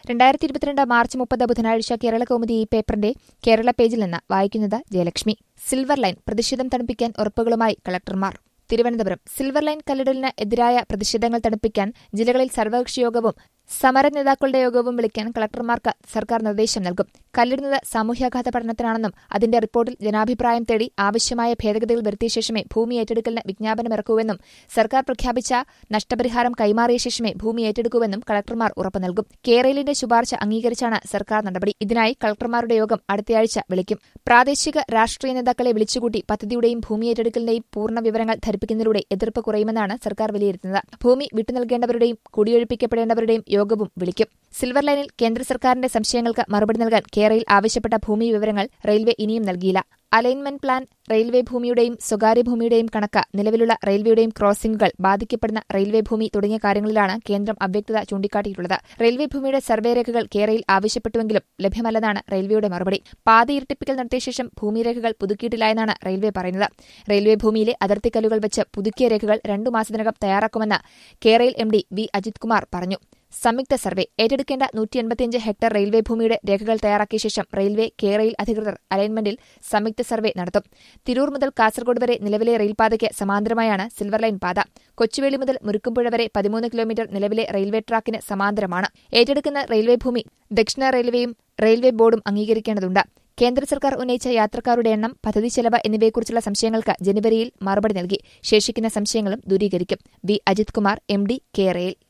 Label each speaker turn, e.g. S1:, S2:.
S1: രണ്ടായിരത്തി ഇരുപത്തിരണ്ട് മാർച്ച് മുപ്പത് ബുധനാഴ്ച കേരള കൗമുദി ഈ പേപ്പറിന്റെ കേരള പേജിൽ നിന്ന് വായിക്കുന്നത് ജയലക്ഷ്മി സിൽവർ ലൈൻ പ്രതിഷേധം തണുപ്പിക്കാൻ ഉറപ്പുകളുമായി കളക്ടർമാർ തിരുവനന്തപുരം സിൽവർ ലൈൻ കല്ലിടലിന് എതിരായ പ്രതിഷേധങ്ങൾ തണുപ്പിക്കാൻ ജില്ലകളിൽ സർവകക്ഷി യോഗവും സമര നേതാക്കളുടെ യോഗവും വിളിക്കാൻ കളക്ടർമാർക്ക് സർക്കാർ നിർദ്ദേശം നൽകും കല്ലിടുന്നത് സാമൂഹ്യാഘാത പഠനത്തിനാണെന്നും അതിന്റെ റിപ്പോർട്ടിൽ ജനാഭിപ്രായം തേടി ആവശ്യമായ ഭേദഗതികൾ വരുത്തിയ ശേഷമേ ഭൂമി ഏറ്റെടുക്കലിന് വിജ്ഞാപനമിറക്കൂവെന്നും സർക്കാർ പ്രഖ്യാപിച്ച നഷ്ടപരിഹാരം കൈമാറിയ ശേഷമേ ഭൂമി ഏറ്റെടുക്കൂവെന്നും കളക്ടർമാർ ഉറപ്പു നൽകും കേരളിന്റെ ശുപാർശ അംഗീകരിച്ചാണ് സർക്കാർ നടപടി ഇതിനായി കളക്ടർമാരുടെ യോഗം അടുത്തയാഴ്ച വിളിക്കും പ്രാദേശിക രാഷ്ട്രീയ നേതാക്കളെ വിളിച്ചുകൂട്ടി പദ്ധതിയുടെയും ഭൂമി ഏറ്റെടുക്കലിന്റെയും പൂർണ്ണ വിവരങ്ങൾ ധരിപ്പിക്കുന്നതിലൂടെ എതിർപ്പ് കുറയുമെന്നാണ് സർക്കാർ വിലയിരുത്തുന്നത് ഭൂമി വിട്ടുനൽകേണ്ടവരുടെയും കുടിയൊഴിപ്പിക്കപ്പെടേണ്ടവരുടെയും യോഗവും വിളിക്കും സിൽവർ ലൈനിൽ കേന്ദ്ര സർക്കാരിന്റെ സംശയങ്ങൾക്ക് മറുപടി നൽകാൻ കേരളയിൽ ആവശ്യപ്പെട്ട ഭൂമി വിവരങ്ങൾ റെയിൽവേ ഇനിയും നൽകിയില്ല അലൈൻമെന്റ് പ്ലാൻ റെയിൽവേ ഭൂമിയുടെയും സ്വകാര്യ ഭൂമിയുടെയും കണക്ക് നിലവിലുള്ള റെയിൽവേയുടെയും ക്രോസിംഗുകൾ ബാധിക്കപ്പെടുന്ന റെയിൽവേ ഭൂമി തുടങ്ങിയ കാര്യങ്ങളിലാണ് കേന്ദ്രം അവ്യക്തത ചൂണ്ടിക്കാട്ടിയിട്ടുള്ളത് റെയിൽവേ ഭൂമിയുടെ സർവേ രേഖകൾ കേരളയിൽ ആവശ്യപ്പെട്ടുവെങ്കിലും ലഭ്യമല്ലെന്നാണ് റെയിൽവേയുടെ മറുപടി പാത ഇരട്ടിപ്പിക്കൽ നടത്തിയ ശേഷം ഭൂമി രേഖകൾ പുതുക്കിയിട്ടില്ല എന്നാണ് റെയിൽവേ പറയുന്നത് റെയിൽവേ ഭൂമിയിലെ അതിർത്തിക്കല്ലുകൾ വെച്ച് പുതുക്കിയ രേഖകൾ രണ്ടു മാസത്തിനകം തയ്യാറാക്കുമെന്ന് കേരയിൽ M D V Ajith Kumar പറഞ്ഞു സംയുക്ത സർവേ ഏറ്റെടുക്കേണ്ട നൂറ്റി എൺപത്തിയഞ്ച് ഹെക്ടർ റെയിൽവേ ഭൂമിയുടെ രേഖകൾ തയ്യാറാക്കിയ ശേഷം റെയിൽവേ കേരയിൽ അധികൃതർ അലൈൻമെന്റിൽ സംയുക്ത സർവേ നടത്തും തിരൂർ മുതൽ കാസർഗോഡ് വരെ നിലവിലെ റെയിൽപാതയ്ക്ക് സമാന്തരമായാണ് സിൽവർ ലൈൻ പാത കൊച്ചുവേളി മുതൽ മുരുക്കുംപുഴ വരെ പതിമൂന്ന് കിലോമീറ്റർ നിലവിലെ റെയിൽവേ ട്രാക്കിന് സമാന്തരമാണ് ഏറ്റെടുക്കുന്ന റെയിൽവേ ഭൂമി ദക്ഷിണ റെയിൽവേയും റെയിൽവേ ബോർഡും അംഗീകരിക്കേണ്ടതുണ്ട് കേന്ദ്ര സർക്കാർ ഉന്നയിച്ച യാത്രക്കാരുടെ എണ്ണം പദ്ധതി ചെലവ് എന്നിവയെക്കുറിച്ചുള്ള സംശയങ്ങൾക്ക് ജനുവരിയിൽ മറുപടി നൽകി ശേഷിക്കുന്ന സംശയങ്ങളും ദൂരീകരിക്കും V Ajith Kumar M D കേരയിൽ